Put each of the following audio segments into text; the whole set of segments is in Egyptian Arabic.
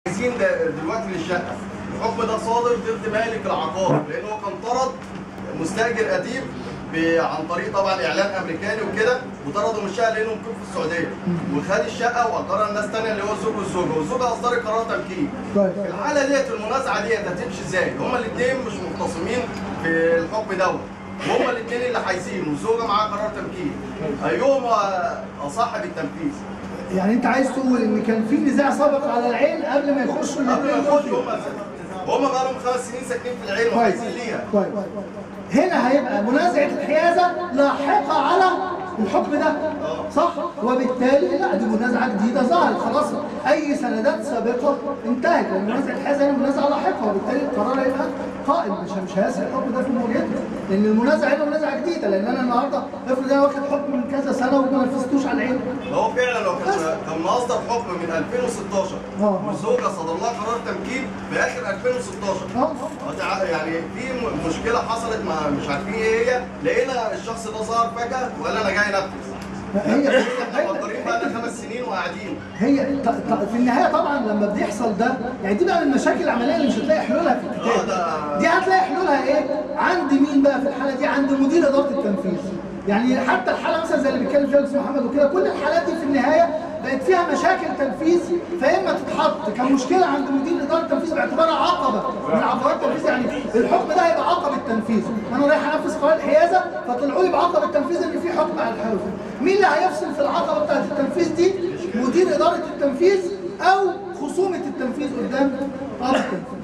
عايزين ده- دلوقتي للشقه الحكم ده صادر ضد مالك العقار لان هو كان طرد مستاجر قديم ب- عن طريق طبعا اعلان امريكاني وكده وطردوا من الشقه لانه مقيم في السعوديه وخد الشقه واجرها الناس ثانيه اللي هو الزوج والزوجه والزوجه اصدرت قرار تمكين طيب في الحاله ديت المنازعه ديت هتمشي ازاي؟ هما الاثنين مش مختصمين في الحكم دوت هما الاثنين اللي حايزين والزوجه معاها قرار تمكين ايهما اصح بالتنفيذ؟ يعني انت عايز تقول ان كان في نزاع سابق على العين قبل ما يخشوا قبل ما الاثنين يخشوا دول هم هم بقالهم خمس سنين ساكنين في العين كويس وعايزين ليها كويس هنا هيبقى منازعة الحيازة لاحقة على الحكم ده صح؟ وبالتالي لا دي منازعة جديدة ظهرت خلاص أي سندات سابقة انتهت لأن منازعة الحيازة هي منازعة لاحقة وبالتالي القرار هيبقى قائم مش مش هيسري الحكم ده في مواجهته لأن المنازعة هنا منازعة جديدة لأن أنا النهاردة افرض أنا واخد حكم من كذا سنة وما نفذتوش على العين هو فعلا لو كان كان مصدر حكم من 2016 اه. والزوجه صدر لها قرار تمكين في اخر 2016 اه وتع- يعني في م- مشكله حصلت مع مش عارفين ايه هي لقينا الشخص ده ظهر فجاه وقال انا جاي انفذ هي احنا مقدرين بقى لنا خمس سنين وقاعدين هي ط- ط- في النهايه طبعا لما بيحصل ده يعني دي بقى من المشاكل العمليه اللي مش هتلاقي حلولها في اه الكتاب ده دي هتلاقي حلولها ايه عند مين بقى في الحاله دي عند مدير اداره التنفيذ يعني حتى الحاله مثلا زي اللي بيتكلم فيها الاستاذ محمد وكده كل الحالات دي في النهايه بقت فيها مشاكل تنفيذ فاما تتحط كمشكله عند مدير اداره التنفيذ باعتبارها عقبه من عقبات التنفيذ يعني الحكم ده هيبقى عقبه التنفيذ انا رايح انفذ قرار الحيازه فطلعوا لي بعقبه التنفيذ ان في حكم على الحوزه مين اللي هيفصل في العقبه بتاعت التنفيذ دي مدير اداره التنفيذ او خصومه التنفيذ قدام قاضي التنفيذ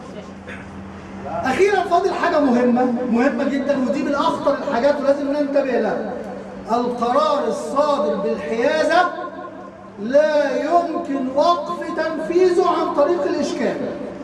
اخيرا فاضل حاجه مهمه مهمه جدا ودي من اخطر الحاجات ولازم ننتبه لها القرار الصادر بالحيازه لا يمكن وقف تنفيذه عن طريق الاشكال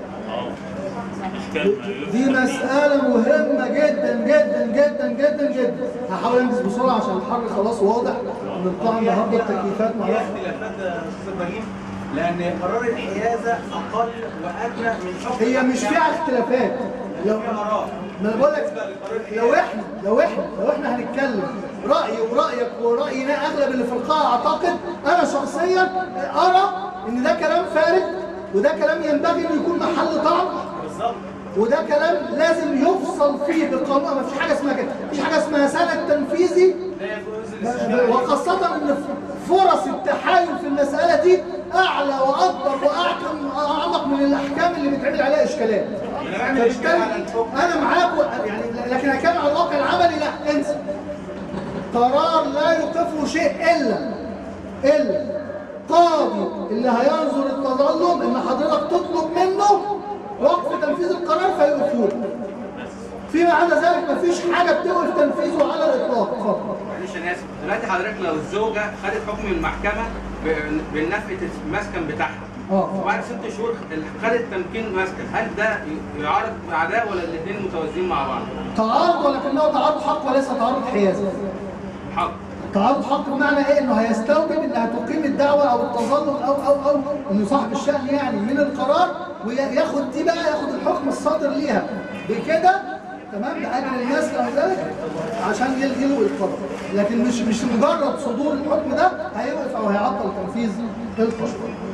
دي مسألة مهمة جدا جدا جدا جدا جدا هحاول انجز بسرعة عشان الحر خلاص واضح ان القاعة النهارده التكييفات في معرفة اختلافات يا استاذ ابراهيم لان قرار الحيازه اقل وادنى من حكم هي مش فيها اختلافات لو فيها مراحل ما انا بقول لك لو احنا لو احنا لو احنا هنتكلم رايي ورايك وراينا اغلب اللي في القاعه اعتقد انا شخصيا ارى ان ده كلام فارغ وده كلام ينبغي انه يكون محل طعن بالظبط وده كلام لازم يفصل فيه بالقانون ما فيش حاجه اسمها كده مفيش حاجه اسمها سند تنفيذي لا يجوز الاستشهاد وخاصة ان فرص التحايل في المسألة دي اعلى واكبر واعقم اعمق من الاحكام اللي بيتعمل عليها اشكالات فبالتالي انا معاك و- يعني لكن هتكلم على الواقع العملي لا انسى قرار لا يوقفه شيء الا الا قاضي اللي هينظر التظلم ان حضرتك تطلب منه وقف تنفيذ القرار فيوقفه لك. فيما عدا ذلك مفيش حاجه بتوقف تنفيذه على الاطلاق اتفضل معلش انا اسف دلوقتي حضرتك لو الزوجه خدت حكم من المحكمه ب- بالنفقه المسكن بتاعها اه وبعد ست شهور خدت تمكين مسكن هل ده يعارض مع ده ولا الاثنين متوازيين مع بعض؟ تعارض ولكنه تعارض حق وليس تعارض حيازي حق تعارض حق بمعنى ايه انه هيستوجب انها تقيم الدعوه او التظلم او او او انه صاحب الشأن يعني من القرار وياخد دي بقى ياخد الحكم الصادر ليها بكده تمام باجل الناس او ذلك عشان يل- يلغي القرار لكن مش مش مجرد صدور الحكم ده هيوقف او هيعطل تنفيذ القرار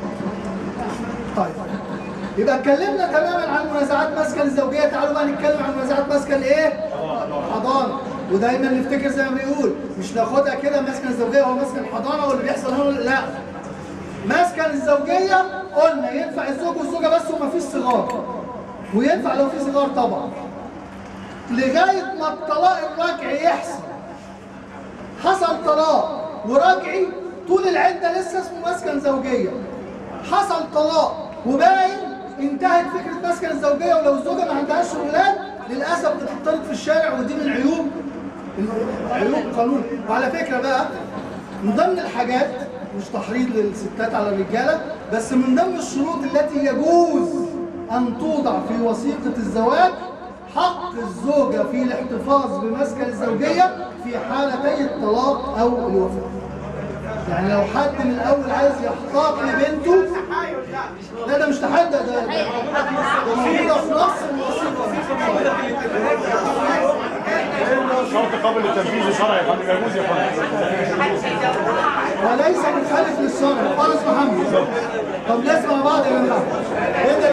طيب يبقى اتكلمنا تماما عن منازعات مسكن الزوجيه تعالوا بقى نتكلم عن منازعات مسكن ايه؟ حضانه ودايما نفتكر زي ما بيقول مش ناخدها كده مسكن الزوجيه هو مسكن حضانه واللي بيحصل هنا لا مسكن الزوجيه قلنا ينفع الزوج والزوجه بس ومفيش صغار وينفع لو في صغار طبعا لغايه ما الطلاق الرجعي يحصل حصل طلاق ورجعي طول العده لسه اسمه مسكن زوجيه حصل طلاق وباين انتهت فكره مسكن الزوجيه ولو الزوجه ما عندهاش اولاد للاسف بتطرد في الشارع ودي من عيوب عيوب القانون وعلى فكره بقى من ضمن الحاجات مش تحريض للستات على الرجاله بس من ضمن الشروط التي يجوز ان توضع في وثيقه الزواج حق الزوجه في الاحتفاظ بمسكن الزوجيه في حالتي الطلاق او الوفاه يعني لو حد من الاول عايز يحتاط لبنته لا ده مش تحدى ده ده ده موجوده في نص الوثيقه شرط قابل للتنفيذ شرعي يا فندم يجوز يا فندم وليس مخالف للشرع خالص محمد طب نسمع بعض يا جماعه انت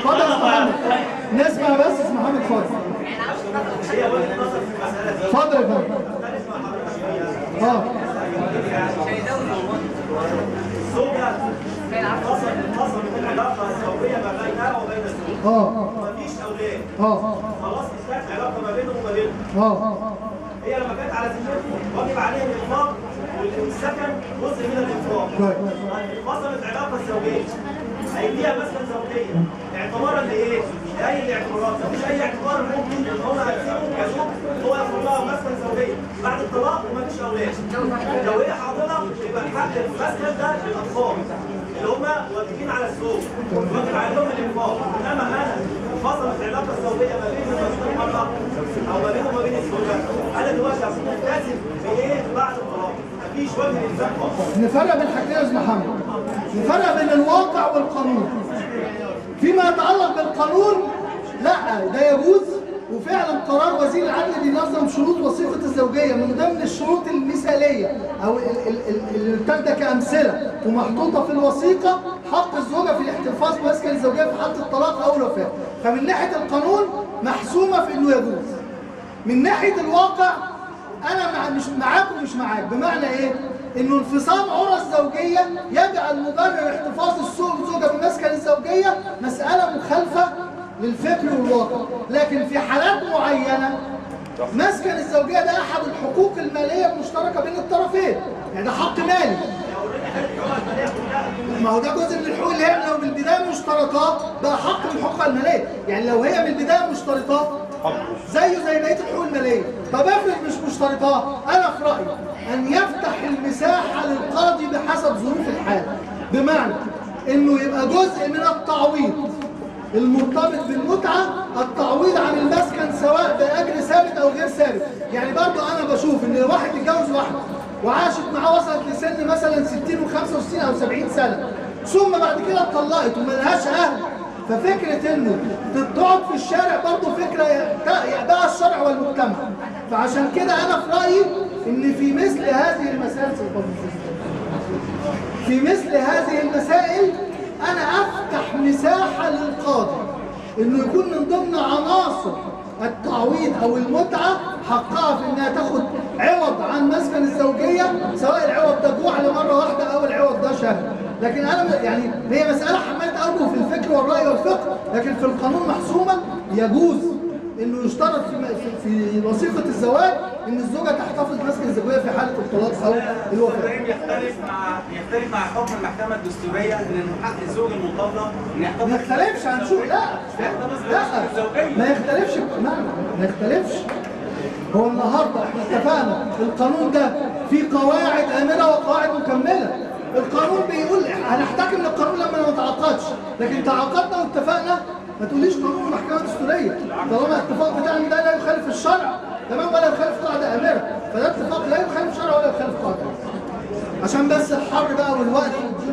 اتفضل يا أستاذ محمد نسمع بس اسم محمد اتفضل هي وجهه نظر في المساله دي اتفضل يا فندم اه الزوجه انفصل انفصلت العلاقه الزوجيه ما بينها وبين الزوج اه مفيش اولاد اه خلاص انتهت العلاقه ما بينهم وما بينهم اه هي لما كانت على ذمتهم واجب عليها الانفاق والسكن جزء من الانفاق كويس انفصلت العلاقه الزوجيه هيديها مسكن زوجيه اعتبارا لايه؟ لاي الاعتبارات مفيش اي اعتبار ممكن ان هم هيسيبوا كزوج هو ياخد لها مسكن زوجيه بعد الطلاق ومفيش اولاد لو هي حاضنه يبقى حق المسكن ده للاطفال اللي هم واجبين على الزوج واجب عليهم الانفاق انما انا انفصلت العلاقه الزوجيه ما بين المسكن المراه او ما بينه وما بين الزوجه انا دلوقتي هكون ملتزم بايه بعد الطلاق مفيش وجه الالزام خالص نفرق بين حاجتين يا استاذ محمد نفرق بين الواقع والقانون فيما يتعلق بالقانون لا ده يجوز وفعلا قرار وزير العدل بينظم شروط وثيقه الزوجيه من ضمن الشروط المثاليه او ال- ال- ال- اللي بتاخده كامثله ومحطوطه في الوثيقه حق الزوجه في الاحتفاظ بمسكن الزوجيه في حاله الطلاق او الوفاه فمن ناحيه القانون محسومه في انه يجوز من ناحيه الواقع انا مع مش معاك ومش معاك بمعنى ايه انه انفصام عرى الزوجيه يجعل مبرر احتفاظ السوق الزوجه بمسكن الزوجيه مساله مخالفه للفكر والواقع لكن في حالات معينه مسكن الزوجيه ده احد الحقوق الماليه المشتركه بين الطرفين يعني ده حق مالي ما هو ده جزء من الحقوق اللي هي لو من البدايه مشترطات بقى حق من الحقوق الماليه يعني لو هي من البدايه مشترطات زيه زي بقيه الحقوق الماليه طب افرض مش مشترطات انا في رايي ان يفتح المساحه للقاضي بحسب ظروف الحال بمعنى انه يبقى جزء من التعويض المرتبط بالمتعه التعويض عن المسكن سواء باجر ثابت او غير ثابت يعني برضو انا بشوف ان واحد يتجوز واحده وعاشت معاه وصلت لسن مثلا 60 و65 او 70 سنه ثم بعد كده اتطلقت وما لهاش اهل ففكره انه تقعد في الشارع برضه فكره يأباها الشرع والمجتمع فعشان كده انا في رايي ان في مثل هذه المسائل في مثل هذه المسائل انا افتح مساحه للقاضي انه يكون من ضمن عناصر التعويض او المتعه حقها في انها تاخد عوض عن مسكن الزوجيه سواء العوض ده جوع لمره واحده او العوض ده شهر لكن انا يعني هي مساله حملت اوجه في الفكر والراي والفقه لكن في القانون محسومه يجوز انه يشترط في في في وثيقه الزواج ان الزوجه تحتفظ مسكن الزوجيه في حاله الطلاق او الوفاه ابراهيم يختلف مع يختلف مع حكم المحكمه الدستوريه ان من حق الزوج المطلق ان يحتفظ ما يختلفش هنشوف لا لا ما يختلفش بمعنى ما يختلفش هو النهارده احنا اتفقنا القانون ده فيه قواعد امنه وقواعد مكمله القانون بيقول هنحتكم للقانون لما ما نتعاقدش لكن تعاقدنا واتفقنا ما تقوليش قانون المحكمه الدستوريه طالما الاتفاق بتاعنا ده لا يخالف الشرع تمام ولا يخالف قاعده امره فده اتفاق لا يخالف الشرع ولا يخالف قاعده عشان بس الحر بقى والوقت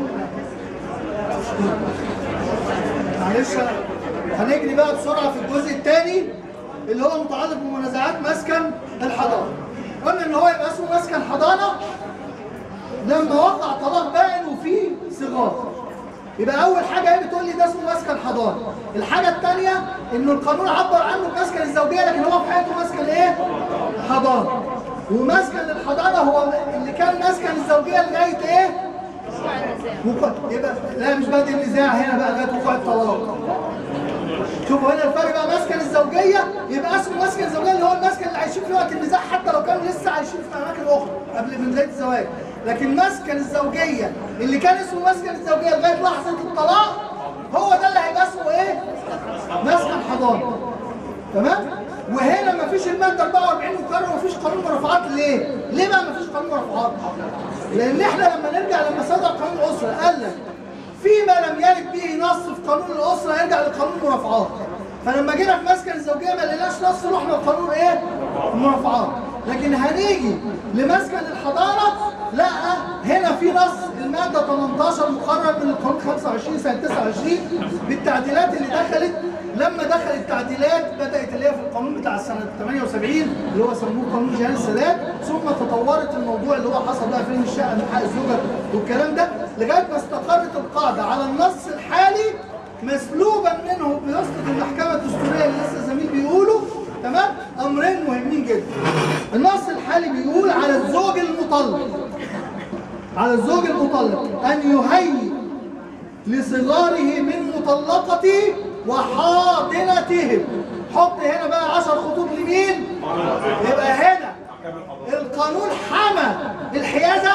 معلش هنجري بقى بسرعه في الجزء الثاني اللي هو متعلق بمنازعات مسكن الحضانه قلنا ان هو يبقى اسمه مسكن حضانه لما وقع طلاق بائن وفيه صغار يبقى اول حاجه هي بتقول لي ده اسمه مسكن حضانه الحاجه الثانيه انه القانون عبر عنه بمسكن الزوجيه لكن هو في حياته مسكن ايه حضانه ومسكن الحضانه هو اللي كان مسكن الزوجيه لغايه ايه وقع يبقى لا مش بادئ النزاع هنا بقى لغايه وقوع الطلاق شوفوا هنا الفرق بقى مسكن الزوجيه يبقى اسمه مسكن الزوجيه اللي هو المسكن اللي عايشين فيه وقت النزاع حتى لو كانوا لسه عايشين في اماكن اخرى قبل من بدايه الزواج لكن مسكن الزوجيه اللي كان اسمه مسكن الزوجيه لغايه لحظه الطلاق هو ده اللي هيبقى اسمه ايه؟ مسكن حضانه تمام؟ وهنا مفيش الماده 44 مكرر ومفيش قانون مرافعات ليه؟ ليه بقى مفيش قانون مرافعات؟ لان احنا لما نرجع لما صدر قانون الاسره قال لك فيما لم يرد به نص في قانون الاسره يرجع لقانون المرافعات فلما جينا في مسكن الزوجيه ما لقيناش نص رحنا لقانون ايه؟ المرافعات لكن هنيجي لمسكن الحضانه لا هنا في نص الماده 18 مقرر من القانون 25 سنه 29 بالتعديلات اللي دخلت لما دخلت التعديلات بدات اللي هي في القانون بتاع السنه 78 اللي هو سموه قانون جهاز السادات ثم تطورت الموضوع اللي هو حصل بقى فيلم الشقه من حق الزوجه والكلام ده لغايه ما استقرت القاعده على النص الحالي مسلوبا منه بواسطه المحكمه الدستوريه اللي لسه زميل بيقوله تمام امرين مهمين جدا النص الحالي بيقول على الزوج المطلق على الزوج المطلق ان يهيئ لصغاره من مطلقته وحاضنتهم حط هنا بقى عشر خطوط لمين يبقى هنا القانون حمى الحيازه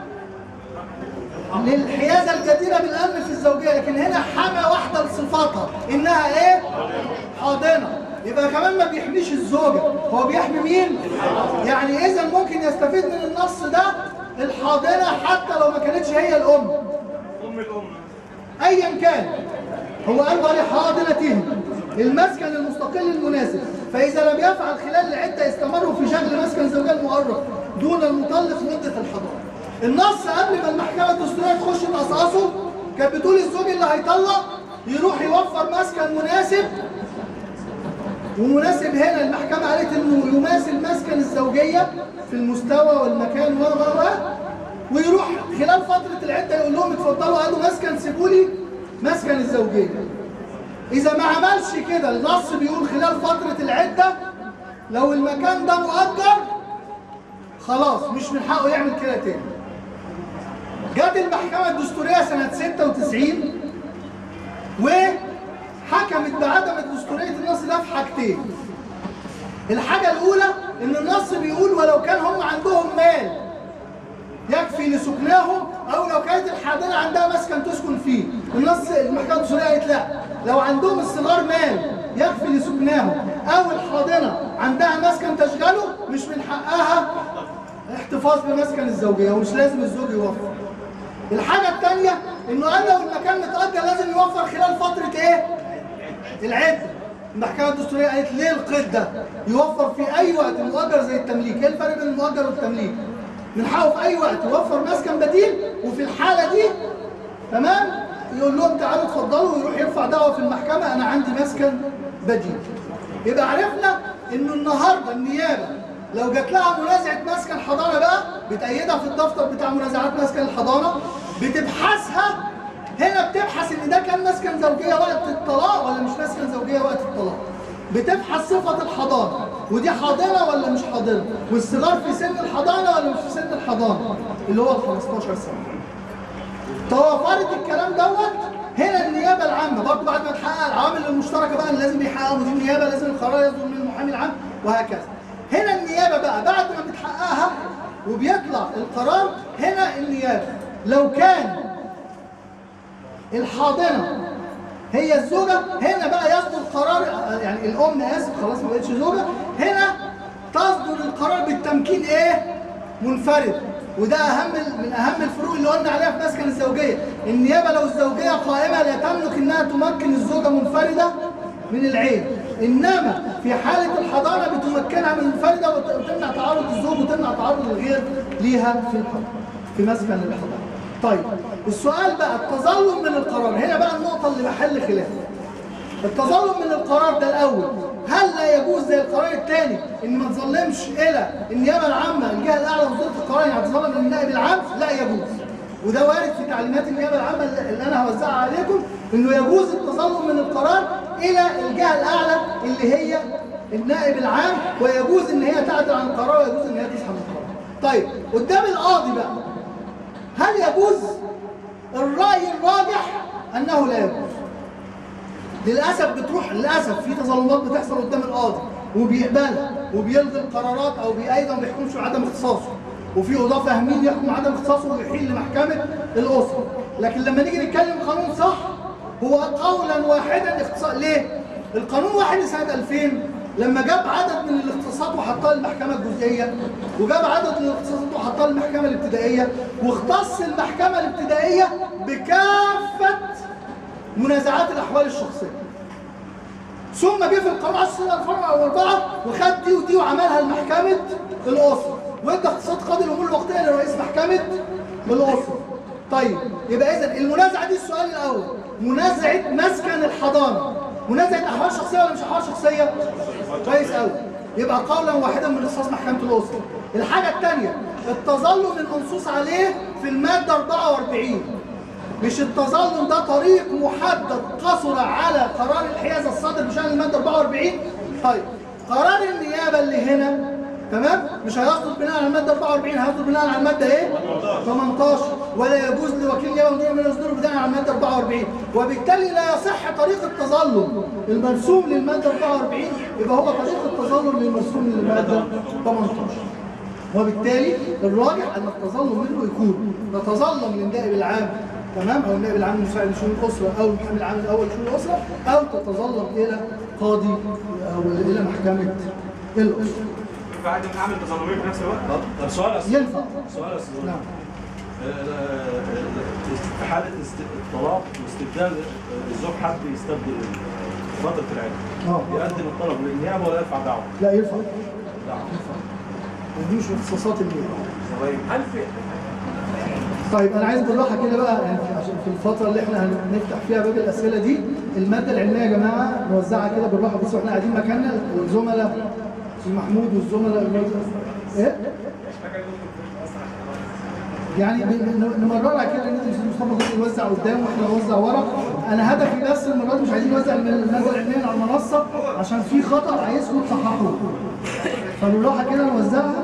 للحيازه الجديره بالامن في الزوجيه لكن هنا حمى واحده لصفاتها انها ايه حاضنه يبقى كمان ما بيحميش الزوجه هو بيحمي مين يعني اذا ممكن يستفيد من النص ده الحاضنه حتى لو ما كانتش هي الام ام الام ايا كان هو قال ولي حاضنتهم المسكن المستقل المناسب فاذا لم يفعل خلال العده يستمر في شغل مسكن زوجيه المؤرخ دون المطلق مده الحضانه النص قبل ما المحكمه الدستوريه تخش تقصقصه كانت بتقول الزوج اللي هيطلق يروح يوفر مسكن مناسب ومناسب هنا المحكمة قالت انه يماثل مسكن الزوجية في المستوى والمكان و و و ويروح خلال فترة العدة يقول لهم اتفضلوا قالوا مسكن سيبوا لي مسكن الزوجية. إذا ما عملش كده النص بيقول خلال فترة العدة لو المكان ده مؤجر خلاص مش من حقه يعمل كده تاني. جت المحكمة الدستورية سنة 96 وحكمت بعدم دستورية النص ده في حاجتين الحاجة الأولى إن النص بيقول ولو كان هم عندهم مال يكفي لسكناهم أو لو كانت الحاضنة عندها مسكن تسكن فيه النص المحكمة الدستورية قالت لا لو عندهم الصغار مال يكفي لسكناهم أو الحاضنة عندها مسكن تشغله مش من حقها احتفاظ بمسكن الزوجية ومش لازم الزوج يوفر الحاجة الثانية انه قال لو المكان متأجر لازم يوفر خلال فترة ايه؟ العدة. المحكمة الدستورية قالت ليه القيد ده؟ يوفر في أي وقت المؤجر زي التمليك، ايه الفرق بين المؤجر والتمليك؟ من حقه في أي وقت يوفر مسكن بديل وفي الحالة دي تمام؟ يقول لهم تعالوا اتفضلوا ويروح يرفع دعوة في المحكمة أنا عندي مسكن بديل. يبقى عرفنا إنه النهارده النيابة لو جات لها منازعة مسكن حضانة بقى بتأيدها في الدفتر بتاع منازعات مسكن الحضانة بتبحثها هنا بتبحث ان ده كان مسكن زوجية وقت الطلاق ولا مش مسكن زوجية وقت الطلاق بتبحث صفة الحضانة ودي حاضنة ولا مش حاضنة والصغار في سن الحضانة ولا مش في سن الحضانة اللي هو ال 15 سنة توافرت الكلام دوت هنا النيابه العامه برضه بعد ما تحقق العوامل المشتركه بقى اللي لازم يحققها مدير النيابه لازم القرار يصدر من المحامي العام وهكذا. هنا النيابه بقى بعد ما بتحققها وبيطلع القرار هنا النيابه لو كان الحاضنه هي الزوجه هنا بقى يصدر قرار يعني الام اسف خلاص ما بقتش زوجه هنا تصدر القرار بالتمكين ايه؟ منفرد وده اهم من اهم الفروق اللي قلنا عليها في مسكن الزوجيه النيابه لو الزوجيه قائمه لا تملك انها تمكن الزوجه منفرده من العين انما في حاله الحضانه بتمكنها من منفرده وت- وتمنع تعرض الزوج وتمنع تعرض الغير ليها في الحضانه في مسكن الحضانه طيب السؤال بقى التظلم من القرار هنا بقى النقطه اللي محل خلاف التظلم من القرار ده الاول هل لا يجوز زي القرار الثاني ان ما تظلمش الى النيابه العامه الجهه الاعلى وزاره القضاء يعني تظلم للنائب العام لا يجوز وده وارد في تعليمات النيابه العامه اللي اللي انا هوزعها عليكم انه يجوز التظلم من القرار الى الجهه الاعلى اللي هي النائب العام ويجوز ان هي تعدل عن القرار ويجوز ان هي تسحب القرار طيب قدام القاضي بقى هل يجوز الراي الراجح انه لا يجوز للاسف بتروح للاسف في تظلمات بتحصل قدام القاضي وبيقبلها وبيلغي القرارات او بيأيدها وما بيحكمش بعدم اختصاصه وفي قضاه فاهمين يحكم عدم اختصاصه ويحيل لمحكمه الاسره لكن لما نيجي نتكلم قانون صح هو قولا واحدا اختصاص ليه؟ القانون واحد سنه 2000 لما جاب عدد من الاختصاصات وحطها للمحكمه الجزئيه وجاب عدد من الاختصاصات وحطها للمحكمه الابتدائيه واختص المحكمه الابتدائيه بكافه منازعات الاحوال الشخصيه ثم جه في القانون 10 سنه 2004 وخد دي ودي وعملها لمحكمه الاسره وادى اختصاص قاضي الامور الوقتيه لرئيس محكمه الاسره طيب يبقى اذا المنازعه دي السؤال الاول منازعه مسكن الحضانه منازعه احوال شخصيه ولا مش احوال شخصيه كويس قوي يبقى قولا واحدا من اختصاص محكمه الاسره الحاجه الثانيه التظلم المنصوص عليه في الماده 44 مش التظلم ده طريق محدد قصر على قرار الحيازه الصادر بشان الماده 44 طيب قرار النيابه اللي هنا تمام مش هيصدر بناء على الماده 44 هيصدر بناء على الماده ايه 18 ولا يجوز لوكيل نيابه مدير من يصدر بناء على الماده 44 وبالتالي لا يصح طريق التظلم المرسوم للماده 44 يبقى هو طريق التظلم للمرسوم للماده 18 وبالتالي الراجح ان التظلم منه يكون نتظلم للنائب العام تمام او النائب العام المساعد لشؤون الاسره او المحامي العام الاول لشؤون الاسره او تتظلم الى قاضي او الى محكمه الاسره بعد ما اعمل تظلمين في نفس الوقت طب سؤال أس- ينفع سؤال يا استاذ نعم في حاله است- الطلاق واستبدال الزوج حد يستبدل فتره العده اه يقدم الطلب للنيابه ولا يرفع دعوه؟ لا ينفع دعوه دي مش اختصاصات النيابه طيب هل في طيب انا عايز بالراحه كده بقى يعني عشان في الفتره اللي احنا هنفتح فيها باب الاسئله دي الماده العلميه يا جماعه نوزعها كده بالراحه بصوا احنا قاعدين مكاننا الزملاء في محمود والزملاء الوز- ايه؟ يعني ب- ن- نمررها كده ان انت مصطفى جزء يوزع قدام واحنا نوزع ورا انا هدفي بس المره دي مش عايزين نوزع الماده العلميه على المنصه عشان في خطا عايزكم تصححوه فبالراحه كده نوزعها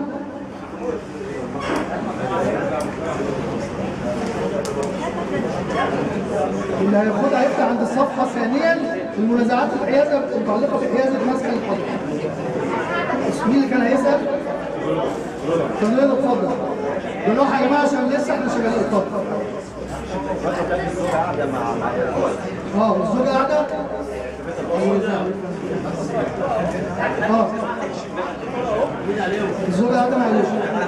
اللي هياخدها هيفتح عند الصفحة ثانيا المنازعات الحيازة المتعلقة بحيازة مسكن الحضر. مين اللي كان هيسأل؟ فضيلة اتفضل. بالراحة يا جماعة عشان لسه احنا شغالين اتفضل. اه والزوجة قاعدة؟ اه الزوجة قاعدة معلش.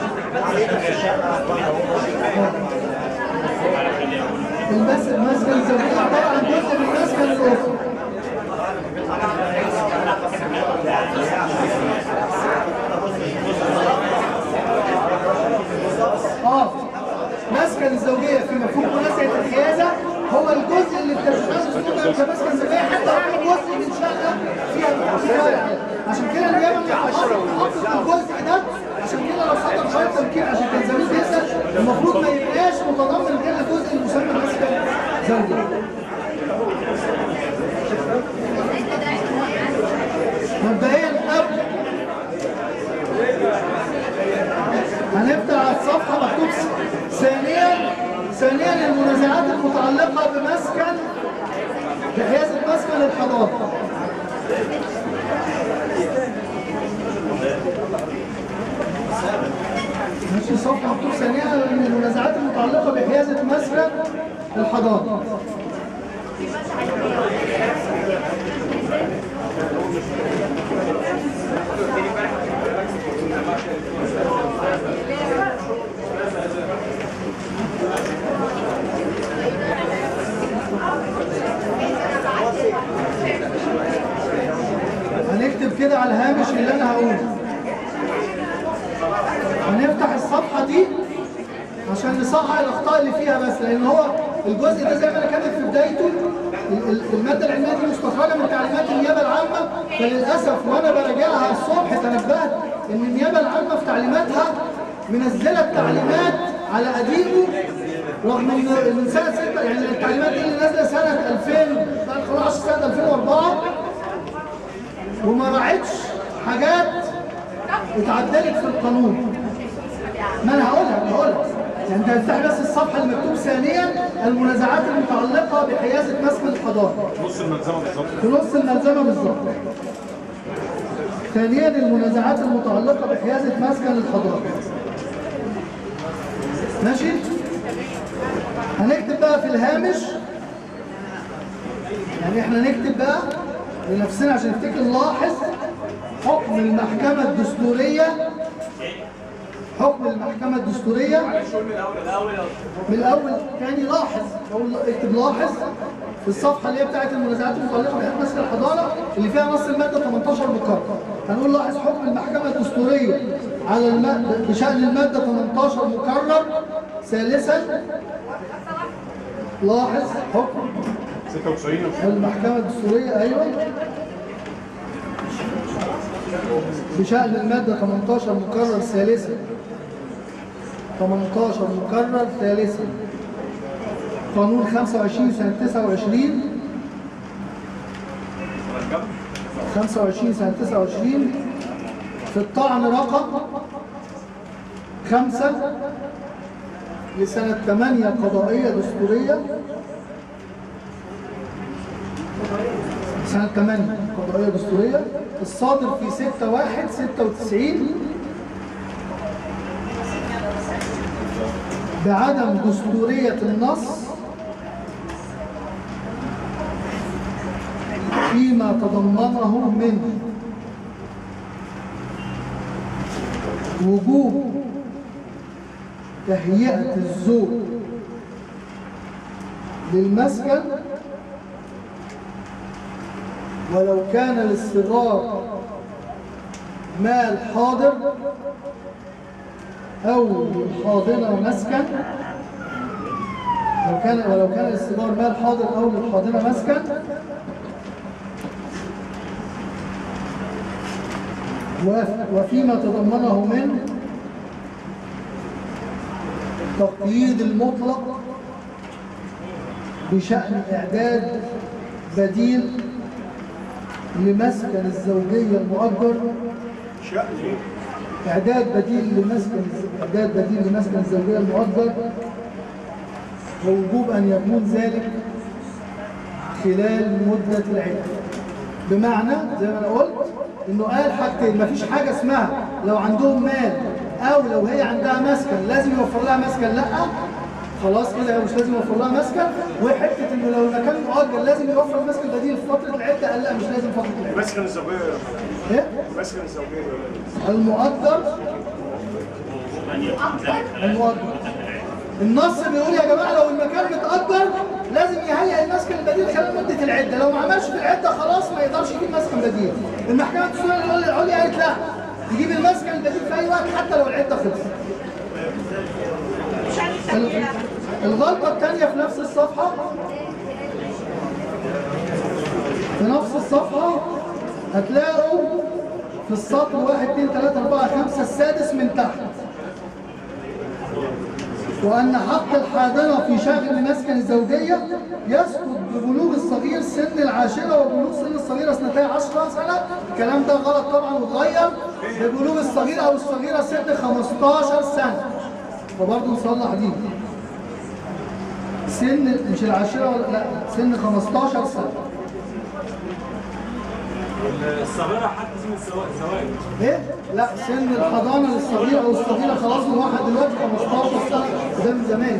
المس المسكن الزوجية عبارة عن جزء من مسكن الأسرة. اه مسكن الزوجية في مفهوم منازعة الحيازة هو الجزء اللي بتشتغل الزوجة كمسكن زوجية حتى لو كان جزء من شقة فيها فيها عشان كده النيابة بتحافظ الجزء ده عشان كده لو صدر شرط تمكين عشان كان زميل بيسأل المفروض ما يبقاش متضمن غير الجزء المسمى مسكن زوجية مبدئيا قبل هنفتح على الصفحة مكتوب س- ثانيا ثانيا المنازعات المتعلقة بمسكن بحيازة مسكن الحضارة ماشي صفحة مكتوب ثانيا المنازعات المتعلقة بحيازة مسكن الحضارة هنكتب كده على الهامش اللي انا هقوله هنفتح الصفحة دي عشان نصحح الاخطاء اللي فيها بس لان هو الجزء ده زي ما انا كاتب في بدايته ال- ال- الماده العلميه دي مستخرجه من تعليمات النيابه العامه فللاسف وانا براجعها الصبح تنبهت ان النيابه العامه في تعليماتها منزله التعليمات على قديمه رغم ان من سنه 6 يعني التعليمات دي اللي نازله سنه 2000 خلاص سنه 2004 وما راعتش حاجات اتعدلت في القانون ما انا هقولها انا هقولها يعني انت هتفتح بس الصفحه اللي مكتوب ثانيا المنازعات المتعلقه بحيازه مسكن الحضاره نص الملزمه بالظبط في نص الملزمه بالظبط ثانيا المنازعات المتعلقه بحيازه مسكن الحضاره ماشي هنكتب بقى في الهامش يعني احنا نكتب بقى لنفسنا عشان نفتكر نلاحظ حكم المحكمة الدستورية حكم المحكمة الدستورية من الأول تاني لاحظ أقول اكتب لاحظ في الصفحة اللي هي بتاعت المنازعات المتعلقة بحكم مسك الحضارة اللي فيها نص المادة 18 مكرر هنقول لاحظ حكم المحكمة الدستورية على الم... بشأن المادة 18 مكرر ثالثا لاحظ حكم 96 المحكمة الدستورية أيوة بشأن المادة 18 مكرر ثالثا 18 مكرر ثالثا قانون 25 سنة 29 25 سنة 29 في الطعن رقم 5 لسنة 8 قضائية دستورية سنة 8 قضائية دستورية الصادر في 6 1 96 بعدم دستورية النص فيما تضمنه من وجوب تهيئة الزوج للمسكن ولو كان للصغار مال حاضر أو للحاضنة مسكن لو كان ولو كان للصغار مال حاضر أو للحاضنة مسكن وف- وفيما تضمنه من تقييد المطلق بشأن إعداد بديل لمسكن الزوجية المؤجر إعداد بديل لمسكن إعداد بديل لمسكن الزوجية المؤجر ووجوب أن يكون ذلك خلال مدة العدة بمعنى زي ما أنا قلت إنه قال حاجتين مفيش حاجة اسمها لو عندهم مال أو لو هي عندها مسكن لازم يوفر لها مسكن لأ خلاص كده مش لازم يوفر لها مسكن وحته انه لو المكان مؤجر لازم يوفر مسكن بديل في فتره العده قال لا مش لازم فتره العده مسكن الزوجية ايه مسكن الزوجية المؤجر المؤجر النص بيقول يا جماعه لو المكان متأجر لازم يهيئ المسكن البديل خلال مده العده لو ما عملش في العده خلاص ما يقدرش يجيب مسكن بديل المحكمه الدستوريه العليا قالت لا يجيب المسكن البديل في اي وقت حتى لو العده خلصت ال- الغلطه الثانيه في نفس الصفحه في نفس الصفحه هتلاقوا في السطر 1 2 3 4 5 السادس من تحت وأن حق الحاضنة في شغل مسكن الزوجية يسقط ببلوغ الصغير سن العاشرة وبلوغ سن الصغيرة اثنتي عشرة سنة الكلام ده غلط طبعا واتغير ببلوغ الصغير أو الصغيرة سن 15 سنة فبرضه نصلح دي سن مش العاشرة ولا لا سن 15 سنة الصغيرة حتى سن السواق سواق ايه؟ لا سن الحضانه للصغير او الصغيره خلاص من واحد دلوقتي 15 سنه وده من زمان.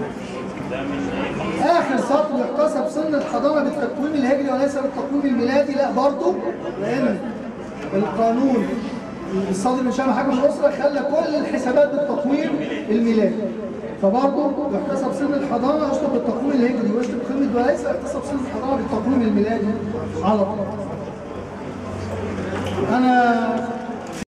اخر سطر يحتسب سن الحضانه بالتقويم الهجري وليس بالتقويم الميلادي لا برضه لان القانون الصادر من شأن محاكم الاسره خلى كل الحسابات بالتقويم الميلادي. فبرضه يحتسب سن الحضانه يشطب بالتقويم الهجري ويشطب قيمه وليس يحتسب سن الحضانه بالتقويم الميلادي على طول. انا